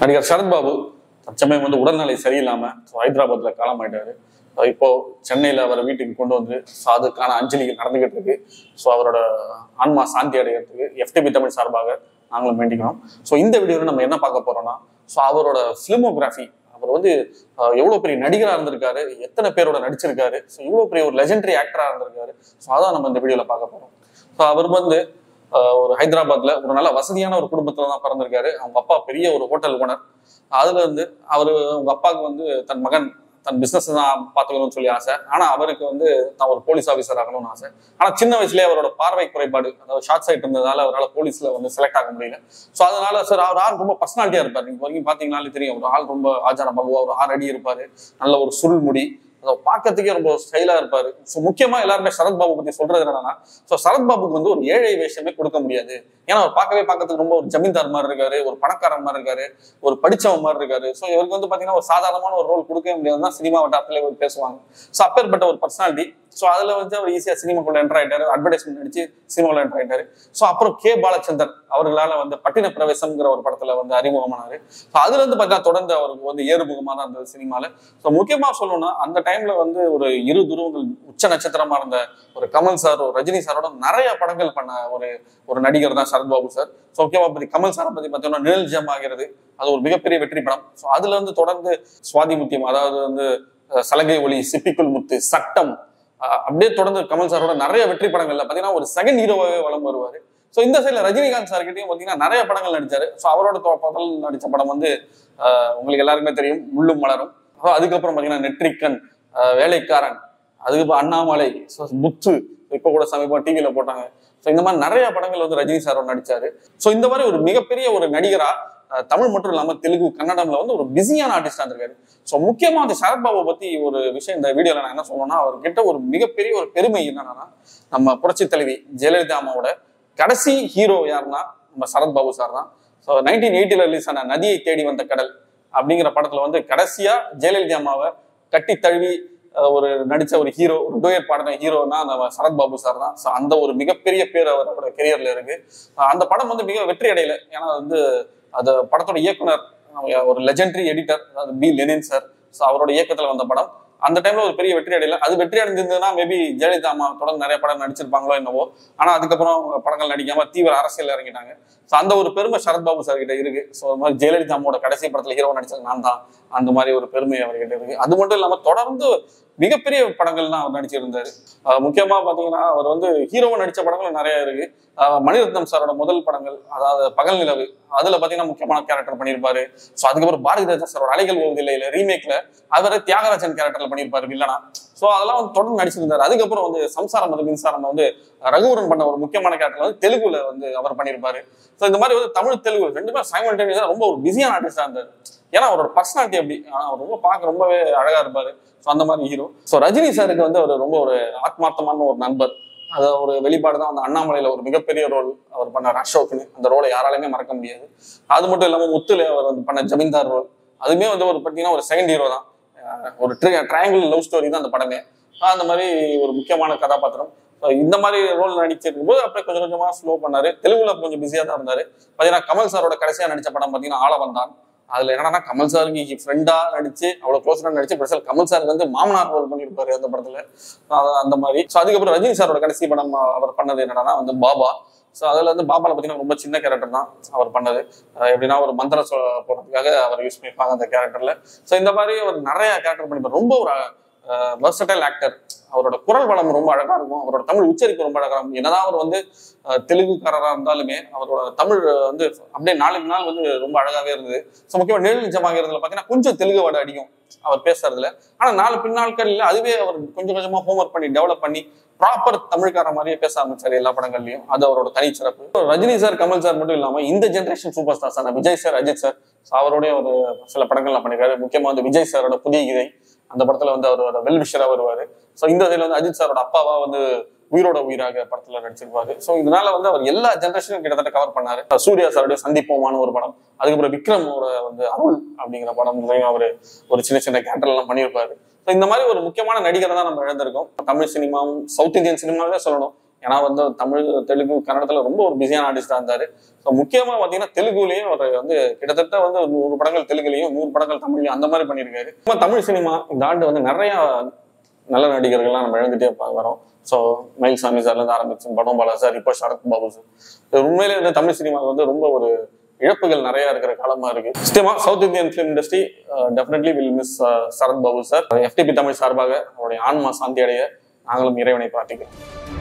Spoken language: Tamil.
நடிகர் சரத்பாபு தற்சமயம் வந்து உடல்நிலை சரியில்லாம so ஹைதராபாத்ல காலமாயிட்டாரு So இப்போ சென்னையில அவரை வீட்டுக்கு கொண்டு வந்து so அதுக்கான அஞ்சலிகள் நடந்துகிட்டு இருக்கு ஸோ அவரோட ஆன்மா சாந்தி அடைகிறதுக்கு எஃப்டிபி தமிழ் சார்பாக நாங்களும் வேண்டிக்கிறோம் ஸோ இந்த வீடியோவில் நம்ம என்ன பார்க்க போறோம்னா ஸோ அவரோட ஃபிலிமோகிராஃபி அவர் வந்து அஹ், எவ்வளவு பெரிய நடிகரா இருந்திருக்காரு எத்தனை பேரோட நடிச்சிருக்காரு ஸோ இவ்வளவு பெரிய ஒரு லெஜெண்டரி ஆக்டரா இருந்திருக்காரு ஸோ அதான் நம்ம இந்த வீடியோல பார்க்க போறோம் ஸோ அவர் வந்து அஹ், ஒரு ஹைதராபாத்ல ஒரு நல்ல வசதியான ஒரு குடும்பத்துல தான் பிறந்திருக்காரு அவங்க அப்பா பெரிய ஒரு ஹோட்டல் ஓனர் அதுல இருந்து அவரு அவங்க அப்பாவுக்கு வந்து தன் மகன் தன் பிசினஸ் தான் பார்த்துக்கணும்னு சொல்லி ஆசை ஆனா அவருக்கு வந்து தான் ஒரு போலீஸ் ஆஃபீஸர் ஆகணும்னு ஆசை ஆனா சின்ன வயசுலயே அவரோட பார்வை குறைபாடு அதாவது ஷார்ட் சைட் இருந்ததால அவரால் போலீஸ்ல வந்து செலக்ட் ஆக முடியல ஸோ அதனால சார் அவர் ஆள் ரொம்ப பர்சனாலிட்டியா இருப்பார் நீங்க வரைக்கும் பாத்தீங்கன்னாலே தெரியும் ஒரு ஆள் ரொம்ப ஆச்சார பகுவா ஒரு ஆறு அடி இருப்பாரு நல்ல ஒரு சுருள் முடி அதை பார்க்கறதுக்கே ரொம்ப ஸ்டைலா இருப்பாரு ஸோ முக்கியமா எல்லாருமே சரத்பாபு பத்தி சொல்றது என்னன்னா ஸோ சரத்பாபுக்கு வந்து ஒரு ஏழை வேஷமே கொடுக்க முடியாது ஏன்னா அவர் பார்க்கவே பார்க்கறதுக்கு ரொம்ப ஒரு ஜமீன்தார் மாதிரி இருக்காரு ஒரு பணக்காரன் மாதிரி இருக்காரு ஒரு படிச்சவன் மாதிரி இருக்காரு ஸோ இவருக்கு வந்து பாத்தீங்கன்னா ஒரு சாதாரணமான ஒரு ரோல் கொடுக்கவே முடியாதுதான் சினிமா வட்டாரத்துல இவர் பேசுவாங்க ஸோ அப்பேற்பட்ட ஒரு பர்சனாலிட்டி ஸோ அதுல வந்து அவர் ஈஸியா சினிமாக்குள்ள என்டர் ஆயிட்டாரு அட்வர்டைஸ்மெண்ட் நடிச்சு சினிமாவில் என்டர் ஆயிட்டாரு ஸோ அப்புறம் கே பாலச்சந்தர் அவர்களால வந்து பட்டின பிரவேசம்ங்கிற ஒரு படத்துல வந்து அறிமுகமானாரு ஸோ அதுல இருந்து பார்த்தா தொடர்ந்து அவருக்கு வந்து ஏறுமுகமா தான் இருந்தது சினிமால ஸோ முக்கியமா சொல்லணும்னா அந்த டைம்ல வந்து ஒரு இரு துருவங்கள் உச்ச நட்சத்திரமா இருந்த ஒரு கமல் சார் ஒரு ரஜினி சாரோட நிறைய படங்கள் பண்ண ஒரு ஒரு நடிகர் தான் சரத்பாபு சார் ஸோ முக்கியமா பத்தி கமல் சாரை பத்தி பார்த்தோம்னா நிழல் ஜம் ஆகிறது அது ஒரு மிகப்பெரிய வெற்றி படம் ஸோ அதுல இருந்து தொடர்ந்து சுவாதி முத்தியம் அதாவது வந்து அஹ், சலங்கை ஒளி சிப்பிக்குள் முத்து சட்டம் அஹ், அப்படியே தொடர்ந்து கமல் சாரோட நிறைய வெற்றி படங்கள்ல பாத்தீங்கன்னா ஒரு செகண்ட் ஹீரோவாகவே வலம் வருவாரு ஸோ இந்த சைடில் ரஜினிகாந்த் சார் கிட்டயும் பார்த்தீங்கன்னா நிறைய படங்கள் நடிச்சாரு ஸோ அவரோட தொ- முதல் நடிச்ச படம் வந்து அஹ், உங்களுக்கு எல்லாருக்குமே தெரியும் முள்ளும் மலரும் அஹ் அதுக்கப்புறம் பார்த்தீங்கன்னா நெட்ரிக்கன் அஹ், வேலைக்காரன் அதுக்கப்புறம் அண்ணாமலை ஸோ முத்து இப்போ கூட சமீபம் டிவியில போட்டாங்க ஸோ இந்த மாதிரி நிறைய படங்கள் வந்து ரஜினி சாரோட நடிச்சாரு ஸோ இந்த மாதிரி ஒரு மிகப்பெரிய ஒரு நடிகரா அஹ், தமிழ் மட்டும் இல்லாம தெலுங்கு கன்னடம்ல வந்து ஒரு பிஸியான ஆர்டிஸ்டா இருந்திருக்காரு ஸோ முக்கியமா அந்த சரத்பாபு பத்தி ஒரு விஷயம் இந்த வீடியோல நான் என்ன சொல்லணும்னா அவர்கிட்ட ஒரு மிகப்பெரிய ஒரு பெருமை என்னன்னா நம்ம புரட்சி தலைவி ஜெயலலிதா அம்மாவோட கடைசி ஹீரோ யாருன்னா நம்ம சரத்பாபு சார் தான் ஸோ நைன்டீன் எயிட்டில ரிலீஸ் ஆன நதியை தேடி வந்த கடல் அப்படிங்கிற படத்துல வந்து கடைசியா ஜெயலலிதா அம்மாவை கட்டி தழுவி அஹ், ஒரு நடிச்ச ஒரு ஹீரோ ஒரு டூயட் பாடின ஹீரோனா நம்ம சரத்பாபு சார் தான் ஸோ அந்த ஒரு மிகப்பெரிய பேர் அவரோட கெரியர்ல இருக்கு அஹ், அந்த படம் வந்து மிக வெற்றி அடையல ஏன்னா வந்து அது படத்தோட இயக்குனர் அஹ், ஒரு லெஜெண்டரி எடிட்டர் அதாவது பி லெனின் சார் ஸோ அவரோட இயக்கத்துல வந்த படம் அந்த டைம்ல ஒரு பெரிய வெற்றி அடையல அது வெற்றி அடைஞ்சிருந்ததுன்னா மேபி ஜெயலலிதா அம்மா தொடர்ந்து நிறைய படம் நடிச்சிருப்பாங்களோ என்னவோ ஆனா அதுக்கப்புறம் அவங்க படங்கள் நடிக்காம தீவிர அரசியல் இறங்கிட்டாங்க ஸோ அந்த ஒரு பெருமை சரத்பாபு சார் கிட்ட இருக்கு ஸோ அது மாதிரி ஜெயலலிதா அம்மாவோட கடைசி படத்துல ஹீரோ நடிச்சது நான் தான் அந்த மாதிரி ஒரு பெருமை அவர்கிட்ட இருக்கு அது மட்டும் இல்லாம தொடர்ந்து மிகப்பெரிய படங்கள்லாம் அவர் நடிச்சிருந்தாரு அஹ் முக்கியமா பாத்தீங்கன்னா அவர் வந்து ஹீரோவா நடிச்ச படங்கள் நிறைய இருக்கு அஹ் மணிரத்னம் சாரோட முதல் படங்கள் அதாவது பகல் நிலவு அதுல பாத்தீங்கன்னா முக்கியமான கேரக்டர் பண்ணியிருப்பாரு ஸோ அதுக்கப்புறம் பாரதி ராஜா சாரோட அலைகள் ஓவியில ரீமேக்ல அவரை தியாகராஜன் கேரக்டர்ல பண்ணியிருப்பாரு வில்லனா ஸோ அதெல்லாம் வந்து தொடர்ந்து நடிச்சிருந்தாரு அதுக்கப்புறம் வந்து சம்சாரம் அது மின்சாரம் வந்து ரகுவரன் பண்ண ஒரு முக்கியமான கேரக்டர் வந்து தெலுங்குல வந்து அவர் பண்ணியிருப்பாரு ஸோ இந்த மாதிரி வந்து தமிழ் தெலுங்கு ரெண்டுமே சைமல்டேனியஸா ரொம்ப ஒரு பிஸியான ஆர்டிஸ்டா இருந்தாரு ஏன்னா அவரோட பர்சனாலிட்டி அப்படி ஆனா அவர் ரொம்ப பார்க்க ரொம்பவே அழகா இருப்பாரு ஸோ அந்த மாதிரி ஹீரோ ஸோ ரஜினி சாருக்கு வந்து அவர் ரொம்ப ஒரு ஆத்மார்த்தமான ஒரு நண்பர் அது ஒரு வெளிப்பாடு தான் அந்த அண்ணாமலையில ஒரு மிகப்பெரிய ரோல் அவர் பண்ணார் அசோக்னு அந்த ரோலை யாராலையுமே மறக்க முடியாது அது மட்டும் இல்லாம முத்துல அவர் வந்து பண்ண ஜமீன்தார் ரோல் அதுவுமே வந்து ஒரு பார்த்தீங்கன்னா ஒரு செகண்ட் ஹீரோ தான் அஹ் ஒரு ட்ரையாங்கிள் லவ் ஸ்டோரி தான் அந்த படமே அஹ் அந்த மாதிரி ஒரு முக்கியமான கதாபாத்திரம் So இந்த மாதிரி ரோல் நடிச்சிருக்கும் போது அப்படியே கொஞ்சம் கொஞ்சமா ஸ்லோ பண்ணாரு தெலுங்குல கொஞ்சம் பிஸியா தான் இருந்தாரு பாத்தீங்கன்னா கமல் சாரோட கடைசியா நடிச்ச படம் பாத்தீங்கன்னா ஆள வந்தான் அதுல என்னன்னா கமல் சாருக்கு ஃப்ரெண்டா நடிச்சு அவ்வளவு க்ளோஸா நடிச்சு பெருசால் கமல் சாருக்கு வந்து மாமனார் ரோல் பண்ணியிருப்பாரு அந்த படத்துல அஹ் அந்த மாதிரி ஸோ அதுக்கப்புறம் ரஜினி சாரோட கடைசி படம் அவர் பண்ணது என்னன்னா வந்து பாபா ஸோ அதுல வந்து பாபால பார்த்தீங்கன்னா ரொம்ப சின்ன கேரக்டர் தான் அவர் பண்ணது அஹ் எப்படின்னா ஒரு மந்திர சொ போடுறதுக்காக அவர் யூஸ் பண்ணியிருப்பாங்க அந்த கேரக்டர்ல ஸோ இந்த மாதிரி ஒரு நிறைய கேரக்டர் பண்ணியிருப்பார் ரொம்ப ஒரு வெர்சடைல் ஆக்டர் அவரோட குரல் வளம் ரொம்ப அழகா இருக்கும் அவரோட தமிழ் உச்சரிப்பு ரொம்ப அழகா இருக்கும் என்னதான் அவர் வந்து அஹ், தெலுங்குக்காரரா இருந்தாலுமே அவரோட தமிழ் வந்து அப்படியே நாளுக்கு நாள் வந்து ரொம்ப அழகாவே இருந்தது ஸோ முக்கியமா நெல் நிஜமாகிறதுல பார்த்தீங்கன்னா கொஞ்சம் தெலுங்கு வடை அடிக்கும் அவர் பேசுறதுல ஆனா நாலு பின்னாட்கள்ல அதுவே அவர் கொஞ்சம் கொஞ்சமா ஹோம்ஒர்க் பண்ணி டெவலப் பண்ணி ப்ராப்பர் தமிழ்கார மாதிரியே பேச ஆரம்பிச்சாரு எல்லா படங்கள்லயும் அது அவரோட தனிச்சிறப்பு ரஜினி சார் கமல் சார் மட்டும் இல்லாம இந்த generation super stars Vijay sir Ajith sir So அவரோடய ஒரு சில படங்கள்லாம் பண்ணிருக்காரு முக்கியமா வந்து விஜய் சாரோட புதிய இதை அந்த படத்துல வந்து அவரோட வெல்விஷரா வருவாரு ஸோ இந்த இதுல வந்து அஜித் சாரோட அப்பாவா வந்து உயிரோட உயிராக படத்துல நடிச்சிருப்பாரு ஸோ இதனால வந்து அவர் எல்லா ஜென்ரேஷனும் கிட்டத்தட்ட கவர் பண்ணாரு சூர்யா சாருடைய சந்திப்போமான ஒரு படம் அதுக்கப்புறம் விக்ரமோட வந்து அருள் அப்படிங்கிற படம் அவர் ஒரு சின்ன சின்ன கேரக்டர் எல்லாம் பண்ணியிருப்பாரு ஸோ இந்த மாதிரி ஒரு முக்கியமான நடிகரை தான் நம்ம இழந்திருக்கோம் தமிழ் சினிமாவும் சவுத் இந்தியன் சினிமாவே சொல்லணும் ஏன்னா வந்து தமிழ் தெலுங்கு கன்னடத்துல ரொம்ப ஒரு பிஸியான ஆர்டிஸ்டா இருந்தாரு ஸோ முக்கியமா பாத்தீங்கன்னா தெலுங்குலயும் அவர் வந்து கிட்டத்தட்ட வந்து ஒரு நூறு படங்கள் தெலுங்குலயும் நூறு படங்கள் தமிழ்லயும் அந்த மாதிரி பண்ணியிருக்காரு நம்ம தமிழ் சினிமா இந்த ஆண்டு வந்து நிறைய நல்ல நடிகர்கள்லாம் நம்ம எழுந்துட்டே ப- வரோம் ஸோ மயில்சாமி சார்ல இருந்து ஆரம்பிச்சு படம் பாலா சார் இப்போ சரத் பாபு சார் இது உண்மையிலே வந்து தமிழ் சினிமாவுக்கு வந்து ரொம்ப ஒரு இழப்புகள் நிறைய இருக்கிற காலமா இருக்கு நிச்சயமா south Indian film industry definitely will miss Sarath Babu sir FTP Tamil சார்பாக அவருடைய ஆன்மா சாந்தி அடைய நாங்களும் இறைவனை பிரார்த்திக்கிறோம்